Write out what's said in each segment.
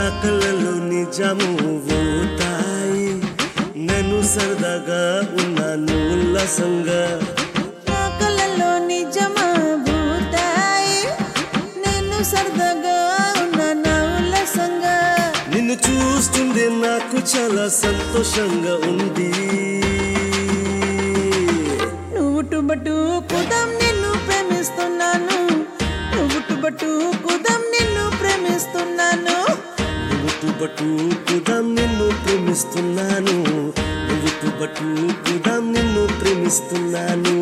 కళ్ళలో నిజము తాయి నేను సరదాగా ఉన్నాను ఉల్లాసంగా నా కళ్ళలో నిజమా భూతాయి నేను సరదాగా ఉన్నా నా ఉల్లాసంగా నిన్ను చూస్తుంటే నాకు చాలా సంతోషంగా ఉంది నువ్వు టుబటు కుదం నిన్ను ప్రేమిస్తున్నాను నువ్వు టుబటు కుదం నిన్ను ప్రేమిస్తున్నాను నువ్వు బట్టు కుదాం నిన్ను ప్రేమిస్తున్నాను నువ్వు బట్టు కుదాం నిన్ను ప్రేమిస్తున్నాను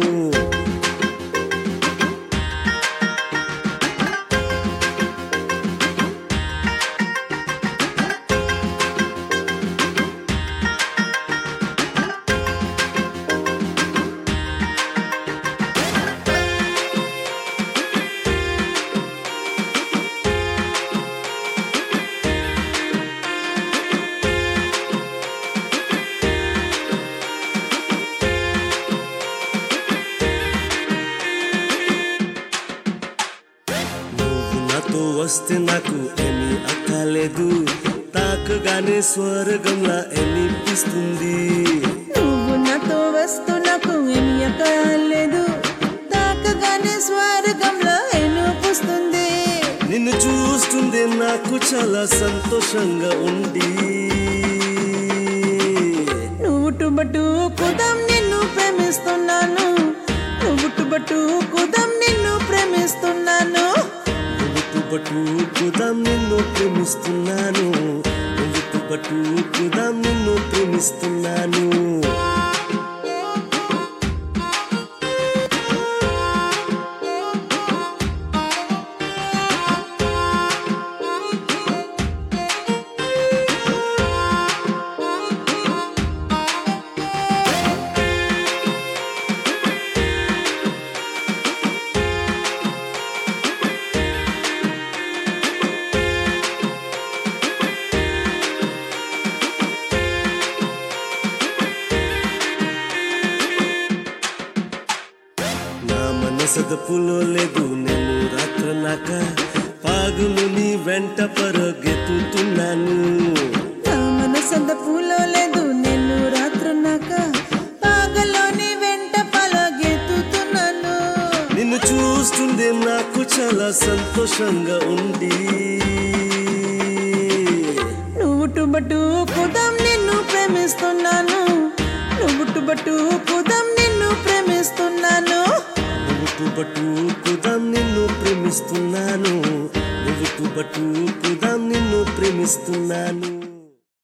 నువ్వు నాతో వస్తే నాకు ఏమీ అక్కలేదు తాకగానే స్వర్గంలా అనిపిస్తుంది నువ్వు నాతో వస్తూ నాకు ఏమి అక్కర్లేదు తాకగానే స్వర్గంలో ఎనుపుస్తుంది నిన్ను చూస్తుంటే నాకు చాలా సంతోషంగా ఉంది నువ్వు టుబటు కుదం నిన్ను ప్రేమిస్తున్నాను నువ్వు టుబటు కుదం నిన్ను ప్రేమిస్తున్నాను నువ్వు బట్టు కుదాం నిన్ను ప్రేమిస్తున్నాను నువ్వు బట్టు కుదాం నిన్ను ప్రేమిస్తున్నాను నా మనసదపులో లేదు నేను రాత్రనాక పాగులు నీ వెంట పరుగెత్తుతున్నాను నా మనసంత పూలో లేదు నేను రాత్రున్నాక పాగలోని వెంట పలగెత్తుతున్నాను నిన్ను చూస్తుంటే నాకు చాలా సంతోషంగా ఉంది నువ్వు టుబటు కుదం నిన్ను ప్రేమిస్తున్నాను నువ్వు టుబటు కుదం నిన్ను ప్రేమిస్తున్నాను నువ్వు బట్టు కుదాం నిన్ను ప్రేమిస్తున్నాను నువ్వు బట్టు కుదాం నిన్ను ప్రేమిస్తున్నాను